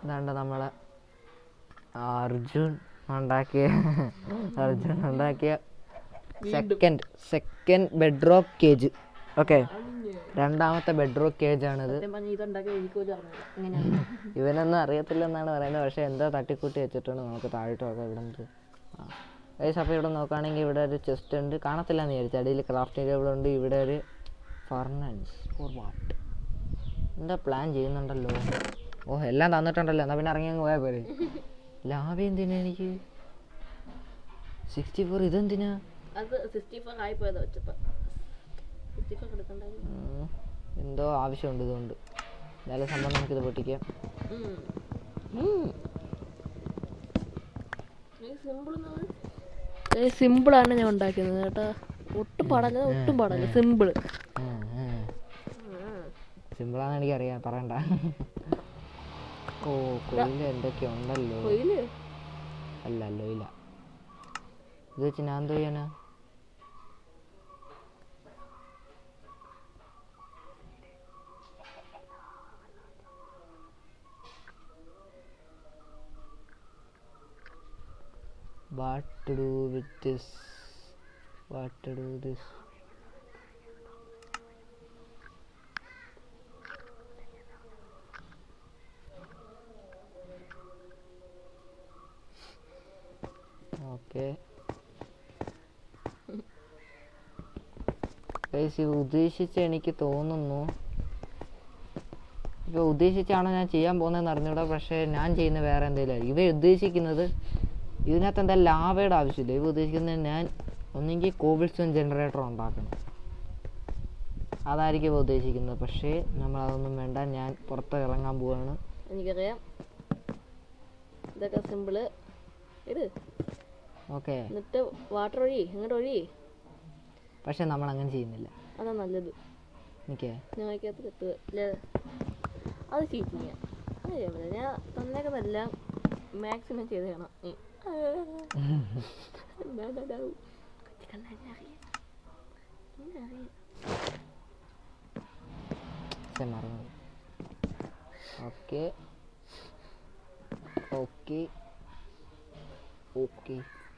ഇതാണ്ട് നമ്മളെ അർജുൻ ഉണ്ടാക്കിയ അർജുൻ ഉണ്ടാക്കിയ second second bedrock cage okay രണ്ടാമത്തെ ബെഡ്റോക്ക് കേജ് ആണിത് സത്യം പറഞ്ഞാൽ ഇതുണ്ടാക്കി എനിക്ക് പോലും അറിഞ്ഞില്ല എങ്ങനെയാണ് ഇവനൊന്നും അറിയത്തില്ലെന്നാണ് പറയുന്നത് പക്ഷേ എന്തോ തട്ടിക്കൂട്ടി വെച്ചിട്ടുണ്ട് നമുക്ക് താഴോട്ട് നോക്കാം ഇവിടെ നിന്ന് ഗൈസ് അപ്പോൾ ഇവിടെ നോക്കുകയാണെങ്കിൽ ഇവിടെ ഒരു ചെസ്റ്റ് ഉണ്ട് കാണത്തില്ല എന്ന് വിചാരിച്ചു അടിയിൽ ക്രാഫ്റ്റിംഗ് ടേബിൾ ഉണ്ട് ഇവിടെ ഒരു ഫർണൻസ് ഫോർ വാട്ട് എന്താ പ്ലാൻ ചെയ്യുന്നുണ്ടല്ലോ ഓ എല്ലാം തന്നിട്ടുണ്ടല്ലോ എന്നാൽ പിന്നെ ഇറങ്ങി അങ്ങ് പോയാൽ പോരെ ലാഭം എന്തിനാ എനിക്ക് സിക്സ്റ്റി ഫോർ ഇതെന്തിനാ അത് സിക്സ്റ്റി ഫോർ ആയി പോയതാ വെച്ചപ്പോൾ സിക്സ്റ്റി ഫോർ എടുക്കണ്ടായിരുന്നു ഉം, എന്തോ ആവശ്യമുണ്ട് ഇതുകൊണ്ട് എന്തായാലും സംഭവം നമുക്കിത് പൊട്ടിക്കാം സിമ്പിളാണ് ഞാൻ ഉണ്ടാക്കുന്നത് കേട്ടോ ഒട്ടും പാടല്ല ഒട്ടും പാടല്ല സിമ്പിൾ സിമ്പിളാന്ന് എനിക്കറിയാം പറയണ്ട ഓ കൊയില് എന്തൊക്കെ ഉണ്ടല്ലോ കൊയില് അല്ല അല്ലോ ഇല്ല ഇത് വെച്ച് ഞാൻ എന്തോ ചെയ്യാനാ what to do with this what to do this okay ഇത് ഉദ്ദേശിച്ച് എനിക്ക് തോന്നുന്നു ഇപ്പോൾ ഉദ്ദേശിച്ചാണോ ഞാൻ ചെയ്യാൻ പോകുന്നതെന്ന് അറിഞ്ഞൂടാ പക്ഷേ ഞാൻ ചെയ്യുന്ന വേറെ എന്തെങ്കിലും ഇവ ഉദ്ദേശിക്കുന്നത് ഇതിനകത്ത് എന്താ ലാവയുടെ ആവശ്യമില്ല ഇവ ഉദ്ദേശിക്കുന്നത് ഞാൻ ഒന്നെങ്കിൽ കോബിൾസ്റ്റോൺ ജനറേറ്റർ ഉണ്ടാക്കണം അതായിരിക്കും ഇവ ഉദ്ദേശിക്കുന്നത് പക്ഷേ നമ്മൾ അതൊന്നും വേണ്ട ഞാൻ പുറത്ത് ഇറങ്ങാൻ പോവാണ് എനിക്കറിയാം ഇതൊക്കെ സിമ്പിള് ഇട് ഓക്കെ എന്നിട്ട് വാട്ടർ ഒഴി ഇങ്ങോട്ട് ഒഴി പക്ഷേ നമ്മൾ അങ്ങനെ ചെയ്യുന്നില്ല അതാ നല്ലത് എനിക്ക് ഞങ്ങൾക്കകത്ത് കത്തുക ഇല്ലേ? അത് ചീറ്റിങ് അത് ചെയ്യാൻ പറ്റില്ല ഞാൻ തന്നേക്കുന്നതെല്ലാം മാക്സിമം ചെയ്ത് കാണാം ഉം. ഡാ, ഡാ, ഡാ. കൊച്ചിക്കണ്ണാടി അറിയാം. ഇന്നെ അറിയാം. പക്ഷേ മറന്നു ഓക്കെ ഓക്കെ ഓക്കെ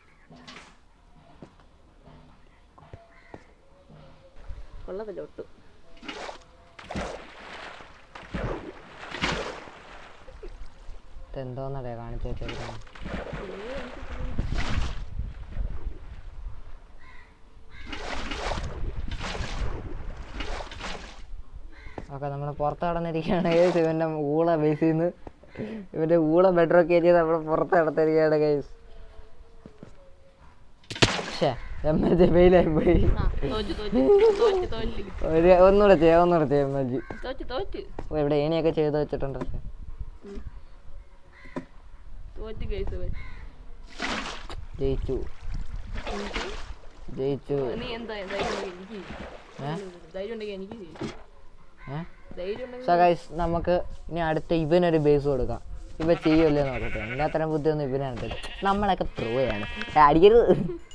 കൊള്ളത്തില്ല ഒട്ടും ഇതെന്തോന്നറിയാ കാണിച്ചു വെച്ചേക്കുന്നത് ഓക്കെ നമ്മൾ പുറത്ത് കടന്നിരിക്കുകയാണ് ഗൈസ് ഇവൻ്റെ ഊള ബേസിൽ നിന്ന് ഇവൻ്റെ ഊള ബെഡ്റൊക്കെ ചെയ്ത് നമ്മൾ പുറത്ത് കടത്തിരിക്കുകയാണ് ഗൈസ് പക്ഷേ എം എൽ ജി ഫെയിലായി പോയി ആ തോറ്റ് തോറ്റ് തോറ്റ് തോറ്റ് ഒരു ഒന്നുകൂടെ ചെയ്യാം ഒന്നുകൂടെ ചെയ്യാം എം എൽ ജി തോറ്റ് തോറ്റ് ഓ ഇവിടെ ഏണിയൊക്കെ ചെയ്ത് വെച്ചിട്ടുണ്ട് പക്ഷേ തോറ്റ് കേസ് അവൻ. ജയിച്ചു ജയിച്ചു നീ എന്താ ധൈര്യം ഉണ്ടെങ്കിൽ എനിക്ക് ചെയ്യ്. ഏ ധൈര്യം ഉണ്ടെങ്കിൽ എനിക്ക് ചെയ്യും ഏ ധൈര്യം ഉണ്ടെങ്കിൽ സോ ഗൈസ് നമുക്ക് ഇനി അടുത്ത ഇവനൊരു ബേസ് കൊടുക്കാം ഇവ ചെയ്യുമല്ലേ നോക്കട്ടെ എൻ്റെ അത്രയും ബുദ്ധിയൊന്നും ഇവനാണ് നമ്മളൊക്കെ പ്രൂവ് ചെയ്യാണ് അടിക്കരുത്